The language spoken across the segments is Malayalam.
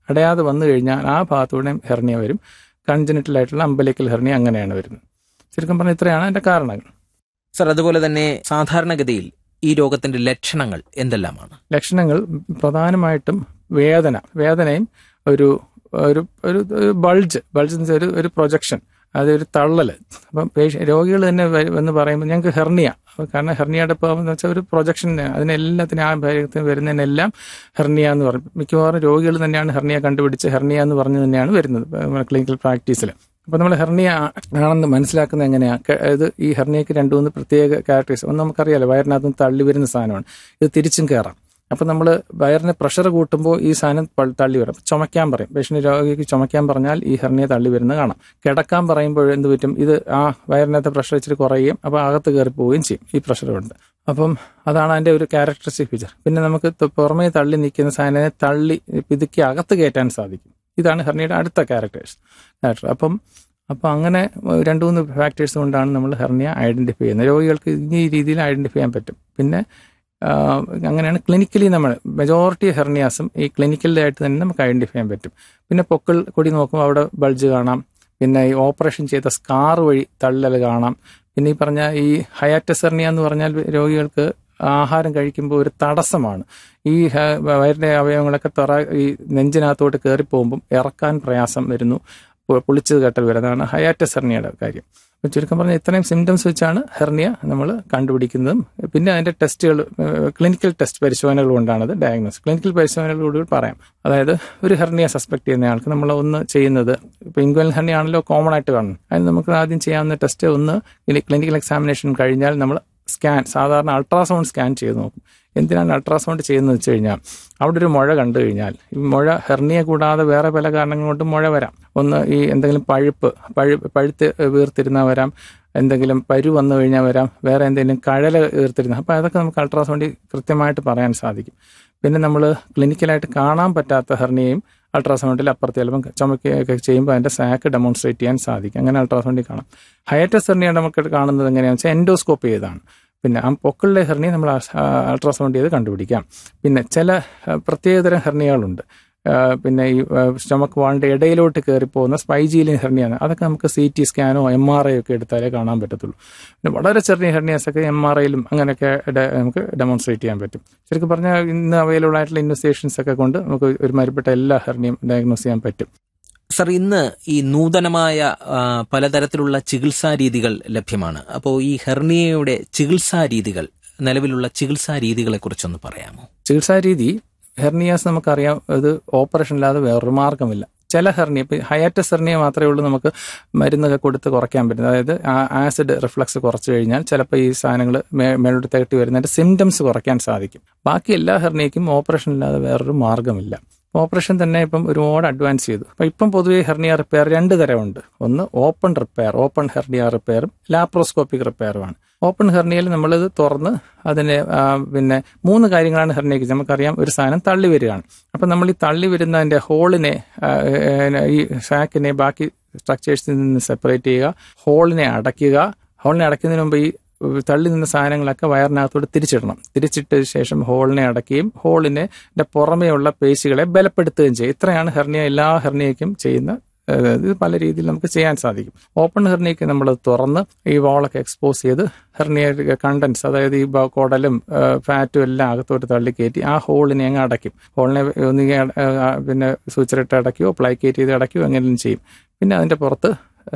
അടയാതെ വന്നു കഴിഞ്ഞാൽ ആ ഭാഗത്തൂടെ ഹെർണിയ വരും കൺജനിറ്റൽ ആയിട്ടുള്ള അമ്പലിക്കൽ ഹെർണിയ അങ്ങനെയാണ് വരുന്നത് ചുരുക്കം പറഞ്ഞാൽ ഇത്രയാണ് അതിന്റെ കാരണങ്ങൾ സർ അതുപോലെ തന്നെ സാധാരണഗതിയിൽ ഈ രോഗത്തിന്റെ ലക്ഷണങ്ങൾ എന്തെല്ലാമാണ് ലക്ഷണങ്ങൾ പ്രധാനമായിട്ടും വേദന വേദനയും ഒരു ഒരു ഒരു ഒരു ബൾജ് ബൾജ് എന്ന് വെച്ചാൽ ഒരു ഒരു പ്രൊജക്ഷൻ അതൊരു തള്ളല് അപ്പം പേഷ്യ രോഗികൾ തന്നെ വ- വന്ന് പറയുമ്പോൾ ഞങ്ങൾക്ക് ഹെർണിയ അപ്പൊ കാരണം ഹെർണിയയുടെ ഇപ്പോൾ എന്ന് വെച്ചാൽ ഒരു പ്രൊജക്ഷൻ അതിനെല്ലാത്തിനും ആ ഭാഗത്തിന് വരുന്നതിനെല്ലാം ഹെർണിയ എന്ന് പറയും മിക്കവാറും രോഗികൾ തന്നെയാണ് ഹെർണിയ കണ്ടുപിടിച്ച് ഹെർണിയ എന്ന് പറഞ്ഞു തന്നെയാണ് വരുന്നത് ക്ലിനിക്കൽ പ്രാക്ടീസിൽ അപ്പോൾ നമ്മൾ ഹെർണിയ ആണെന്ന് മനസ്സിലാക്കുന്നത് എങ്ങനെയാണ് ഇത് ഈ ഹെർണിയക്ക് രണ്ടു മൂന്ന് പ്രത്യേക ക്യാരക്ടേഴ്സ് ഒന്ന് നമുക്കറിയാലോ വയറിനകത്ത് നിന്ന് തള്ളി വരുന്ന സാധനമാണ് ഇത് തിരിച്ചും കയറാം അപ്പം നമ്മൾ വയറിന് പ്രഷർ കൂട്ടുമ്പോൾ ഈ സാധനം പ- തള്ളി വരും അപ്പം ചുമക്കാൻ പറയും പേഷ്യൻ്റ് രോഗിക്ക് ചുമക്കാൻ പറഞ്ഞാൽ ഈ ഹെർണിയ തള്ളി വരുന്നത് കാണാം കിടക്കാൻ പറയുമ്പോൾ എന്ത് പറ്റും ഇത് ആ വയറിനകത്തെ പ്രഷർ ഇച്ചിരി കുറയുകയും അപ്പോൾ അകത്ത് കയറി പോവുകയും ചെയ്യും ഈ പ്രഷർ കൊണ്ട് അപ്പം അതാണ് അതിൻ്റെ ഒരു ക്യാരക്ടറിസ്റ്റിക് ഫീച്ചർ പിന്നെ നമുക്ക് ത- പുറമേ തള്ളി നിൽക്കുന്ന സാധനത്തെ തള്ളി പിതുക്കി അകത്ത് കയറ്റാൻ സാധിക്കും ഇതാണ് ഹെർണിയുടെ അടുത്ത ക്യാരക്ടേഴ്സ് ക്യാരക്ടർ അപ്പം അപ്പം അങ്ങനെ രണ്ട് മൂന്ന് ഫാക്ടേഴ്സ് കൊണ്ടാണ് നമ്മൾ ഹെർണിയ ഐഡന്റിഫൈ ചെയ്യുന്നത് രോഗികൾക്ക് ഈ രീതിയിൽ ഐഡന്റിഫൈ ചെയ്യാൻ പറ്റും പിന്നെ ആ, അങ്ങനെയാണ് ക്ലിനിക്കലി നമ്മൾ മെജോറിറ്റി ഹെർണിയാസും ഈ ക്ലിനിക്കലായിട്ട് തന്നെ നമുക്ക് ഐഡന്റിഫൈ ചെയ്യാൻ പറ്റും പിന്നെ പൊക്കിൾ കൊടി നോക്കുമ്പോൾ അവിടെ ബൾജ് കാണാം പിന്നെ ഈ ഓപ്പറേഷൻ ചെയ്ത സ്കാർ വഴി തള്ളൽ കാണാം പിന്നെ ഈ പറഞ്ഞ ഈ ഹയാറ്റസ് ഹെർണിയ എന്ന് പറഞ്ഞാൽ രോഗികൾക്ക് ആഹാരം കഴിക്കുമ്പോൾ ഒരു തടസ്സമാണ് ഈ ഹ- വയറിന്റെ അവയവങ്ങളൊക്കെ തുറ ഈ നെഞ്ചിനകത്തോട്ട് കയറി പോകുമ്പം ഇറക്കാൻ പ്രയാസം വരുന്നു പൊ- പൊളിച്ചത് കെട്ടൽ വരുന്നതാണ് ഹയാറ്റസ് ഹെർണിയയുടെ കാര്യം അപ്പോൾ ചുരുക്കം പറഞ്ഞാൽ ഇത്രയും സിംറ്റംസ് വെച്ചാണ് ഹെർണിയ നമ്മൾ കണ്ടുപിടിക്കുന്നതും പിന്നെ അതിന്റെ ടെസ്റ്റുകൾ ക്ലിനിക്കൽ ടെസ്റ്റ് പരിശോധനകൾ കൊണ്ടാണ് അത് ഡയഗ്നോസ് ക്ലിനിക്കൽ പരിശോധനകളോട് പറയാം അതായത് ഒരു ഹെർണിയ സസ്പെക്ട് ചെയ്യുന്ന ആൾക്ക് നമ്മൾ ഒന്ന് ചെയ്യുന്നത് ഇപ്പോൾ ഇൻക്വൽ ഹെർണിയ ആണല്ലോ കോമൺ ആയിട്ട് കാണുന്നത് അതിന് നമുക്ക് ആദ്യം ചെയ്യാവുന്ന ടെസ്റ്റ് ഒന്ന് ക്ലിനിക്കൽ എക്സാമിനേഷൻ കഴിഞ്ഞാൽ നമ്മൾ സ്കാൻ സാധാരണ അൾട്രാസൗണ്ട് സ്കാൻ ചെയ്ത് നോക്കും എന്തിനാണ് അൾട്രാസൗണ്ട് ചെയ്യുന്നത് വെച്ച് കഴിഞ്ഞാൽ അവിടെ ഒരു മുഴ കണ്ടു കഴിഞ്ഞാൽ ഈ മുഴ ഹെർണിയ കൂടാതെ വേറെ പല കാരണങ്ങൾ കൊണ്ടും മുഴ വരാം ഒന്ന് ഈ എന്തെങ്കിലും പഴുപ്പ് പഴു പഴുത്ത് വീർത്തിരുന്നാൽ വരാം എന്തെങ്കിലും പരു വന്നു കഴിഞ്ഞാൽ വരാം വേറെ എന്തെങ്കിലും കഴല വീർത്തിരുന്ന അപ്പോൾ അതൊക്കെ നമുക്ക് അൾട്രാസൗണ്ടിൽ കൃത്യമായിട്ട് പറയാൻ സാധിക്കും പിന്നെ നമ്മൾ ക്ലിനിക്കലായിട്ട് കാണാൻ പറ്റാത്ത ഹെർണിയയും അൾട്രാസൗണ്ടിൽ അപ്പുറത്ത് ചിലപ്പം ചുമക്കുകയൊക്കെ ചെയ്യുമ്പോൾ അതിന്റെ സാക്ക് ഡെമോൺസ്ട്രേറ്റ് ചെയ്യാൻ സാധിക്കും അങ്ങനെ അൾട്രാസൗണ്ടിൽ കാണാം ഹയറ്റസ് ഹെർണിയ നമുക്ക് കാണുന്നത് എങ്ങനെയാണെന്ന് വെച്ചാൽ എൻഡോസ്കോപ്പ് ചെയ്താണ് പിന്നെ ആ പൊക്കിളിലെ ഹെർണിയ നമ്മൾ അൾട്രാസൗണ്ട് ചെയ്ത് കണ്ടുപിടിക്കാം പിന്നെ ചില ആ, പ്രത്യേകതരം ഹെർണിയകളുണ്ട് ആ, പിന്നെ ഈ സ്റ്റൊമക്ക് വാളിന്റെ ഇടയിലോട്ട് കയറി പോകുന്ന സ്പൈജീലിയൻ ഹെർണിയാണ് അതൊക്കെ നമുക്ക് സി ടി സ്കാനോ എം ആർ ഐ ഒക്കെ എടുത്താലേ കാണാൻ പറ്റത്തുള്ളൂ പിന്നെ വളരെ ചെറിയ ഹെർണിയാസ് ഒക്കെ എം ആർ ഐയിലും അങ്ങനെയൊക്കെ ഡെ- നമുക്ക് ഡെമോൺസ്ട്രേറ്റ് ചെയ്യാൻ പറ്റും ശരിക്കും പറഞ്ഞാൽ ഇന്ന് അവൈലബിൾ ആയിട്ടുള്ള ഇൻവെസ്റ്റേഷൻസ് ഒക്കെ കൊണ്ട് നമുക്ക് ഒരുമാതിരിപ്പെട്ട എല്ലാ ഹെർണിയും ഡയഗ്നോസ് ചെയ്യാൻ പറ്റും സർ ഇന്ന് ഈ നൂതനമായ ആ, പലതരത്തിലുള്ള ചികിത്സാ രീതികൾ ലഭ്യമാണ് അപ്പോൾ ഈ ഹെർണിയയുടെ ചികിത്സാ രീതികൾ നിലവിലുള്ള ചികിത്സാ രീതികളെ കുറിച്ചൊന്ന് പറയാമോ ചികിത്സാ രീതി ഹെർണിയാസ് നമുക്കറിയാം ഇത് ഓപ്പറേഷൻ ഇല്ലാതെ വേറൊരു മാർഗമില്ല ചില ഹെർണിയ ഇപ്പം ഹയാറ്റസ് ഹെർണിയ മാത്രമേ ഉള്ളൂ നമുക്ക് മരുന്നൊക്കെ കൊടുത്ത് കുറയ്ക്കാൻ പറ്റുന്നത് അതായത് ആസിഡ് റിഫ്ലക്സ് കുറച്ച് കഴിഞ്ഞാൽ ചിലപ്പോൾ ഈ സാധനങ്ങൾ മേലോട്ട് തട്ടി വരുന്നതിന്റെ സിംറ്റംസ് കുറയ്ക്കാൻ സാധിക്കും ബാക്കി എല്ലാ ഹെർണിയക്കും ഓപ്പറേഷൻ ഇല്ലാതെ വേറൊരു മാർഗമില്ല ഓപ്പറേഷൻ തന്നെ ഇപ്പം ഒരുപാട് അഡ്വാൻസ് ചെയ്തു അപ്പം ഇപ്പം പൊതുവേ ഹെർണിയ റിപ്പയർ രണ്ട് തരമുണ്ട് ഒന്ന് ഓപ്പൺ റിപ്പയർ ഓപ്പൺ ഹെർണിയ റിപ്പയറും ലാപ്രോസ്കോപ്പിക് റിപ്പയറുമാണ് ഓപ്പൺ ഹെർണിയയിൽ നമ്മളിത് തുറന്ന് അതിനെ ആ, പിന്നെ മൂന്ന് കാര്യങ്ങളാണ് ഹെർണിയക്ക് നമുക്കറിയാം ഒരു സാധനം തള്ളി വരികയാണ് അപ്പം നമ്മൾ ഈ തള്ളി വരുന്നതിന്റെ ഹോളിനെ ആ, ഏ, ഈ സാക്കിനെ ബാക്കി സ്ട്രക്ചേഴ്സിൽ നിന്ന് സെപ്പറേറ്റ് ചെയ്യുക ഹോളിനെ അടയ്ക്കുക ഹോളിനെ അടയ്ക്കുന്നതിന് മുമ്പ് ഈ തള്ളി നിന്ന സാധനങ്ങളൊക്കെ വയറിനകത്തോട്ട് തിരിച്ചിടണം തിരിച്ചിട്ട ശേഷം ഹോളിനെ അടയ്ക്കുകയും ഹോളിനെ പുറമേയുള്ള പേശികളെ ബലപ്പെടുത്തുകയും ചെയ്യും ഇത്രയാണ് ഹെർണിയ എല്ലാ ഹെർണിയയ്ക്കും ചെയ്യുന്ന ഏഹ്, ഇത് പല രീതിയിൽ നമുക്ക് ചെയ്യാൻ സാധിക്കും ഓപ്പൺ ഹെർണിയയ്ക്ക് നമ്മൾ തുറന്ന് ഈ വാളൊക്കെ എക്സ്പോസ് ചെയ്ത് ഹെർണിയ കണ്ടൻസ് അതായത് ഈ ബ- കുടലും ഏഹ്, ഫാറ്റും എല്ലാം അകത്തോട്ട് തള്ളിക്കയറ്റി ആ ഹോളിനെ അങ്ങ് അടയ്ക്കും ഹോളിനെ ഒന്നുകിൽ അട- ഏഹ്, പിന്നെ സൂച്ചറിട്ട് അടയ്ക്കുകയോ പ്ലൈക്കേറ്റ് ചെയ്ത് അടയ്ക്കുകയോ എങ്ങനെയും ചെയ്യും പിന്നെ അതിന്റെ പുറത്ത്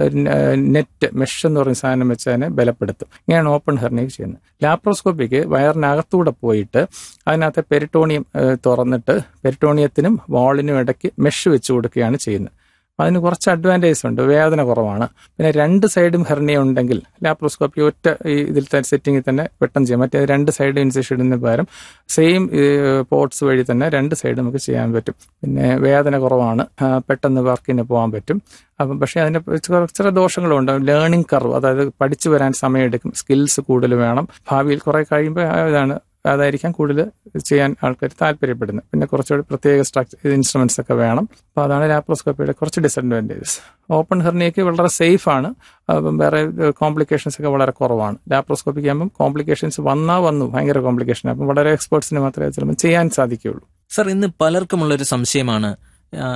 നെറ്റ് മെഷ് എന്ന് പറയുന്ന സാധനം വെച്ച് അതിനെ ബലപ്പെടുത്തും ഇങ്ങനെയാണ് ഓപ്പൺ ഹെർണിയക്ക് ചെയ്യുന്നത് ലാപ്രോസ്കോപ്പിക്ക് വയറിനകത്തൂടെ പോയിട്ട് അതിനകത്തെ പെരിട്ടോണിയം ഏഹ്, തുറന്നിട്ട് പെരിട്ടോണിയത്തിനും വാളിനും ഇടയ്ക്ക് മെഷ് വെച്ച് കൊടുക്കുകയാണ് ചെയ്യുന്നത് അതിന് കുറച്ച് അഡ്വാൻറ്റേജ് ഉണ്ട് വേദന കുറവാണ് പിന്നെ രണ്ട് സൈഡും ഹെർണിയ ഉണ്ടെങ്കിൽ ലാപ്രോസ്കോപ്പി ഒറ്റ ഈ ഇതിൽ തന്നെ സെറ്റിങ്ങിൽ തന്നെ പെട്ടെന്ന് ചെയ്യാം മറ്റേ രണ്ട് സൈഡ് ഇൻസെഷൻ ഇടുന്ന പകരം സെയിം പോർട്സ് വഴി തന്നെ രണ്ട് സൈഡ് നമുക്ക് ചെയ്യാൻ പറ്റും പിന്നെ വേദന കുറവാണ് ആ, പെട്ടെന്ന് വർക്കിന് പോകാൻ പറ്റും അപ്പം പക്ഷേ അതിന് ചില ദോഷങ്ങളുണ്ട് ലേണിംഗ് കർവ് അതായത് പഠിച്ചു വരാൻ സമയമെടുക്കും സ്കിൽസ് കൂടുതൽ വേണം ഭാവിയിൽ കുറെ കഴിയുമ്പോൾ ഇതാണ് അതായിരിക്കാം കൂടുതൽ ചെയ്യാൻ ആൾക്കാർ താല്പര്യപ്പെടുന്നത് പിന്നെ കുറച്ചുകൂടി പ്രത്യേക സ്ട്രക്ചർ ഇൻസ്ട്രുമെന്റ്സ് ഒക്കെ വേണം അപ്പോൾ അതാണ് ലാപ്രോസ്കോപ്പിയുടെ കുറച്ച് ഡിസഡ്വാൻറ്റേജസ് ഓപ്പൺ ഹെർണിയക്ക് വളരെ സേഫ് ആണ് അപ്പം വേറെ കോംപ്ലിക്കേഷൻസ് ഒക്കെ വളരെ കുറവാണ് ലാപ്രോസ്കോപ്പിക്ക് ആകുമ്പോൾ കോംപ്ലിക്കേഷൻസ് വന്നാൽ വന്നു ഭയങ്കര കോംപ്ലിക്കേഷൻ അപ്പം വളരെ എക്സ്പേർട്സിന് മാത്രമേ ചിലപ്പോൾ ചെയ്യാൻ സാധിക്കുകയുള്ളൂ സർ ഇന്ന് പലർക്കുമുള്ളൊരു സംശയമാണ് ആ,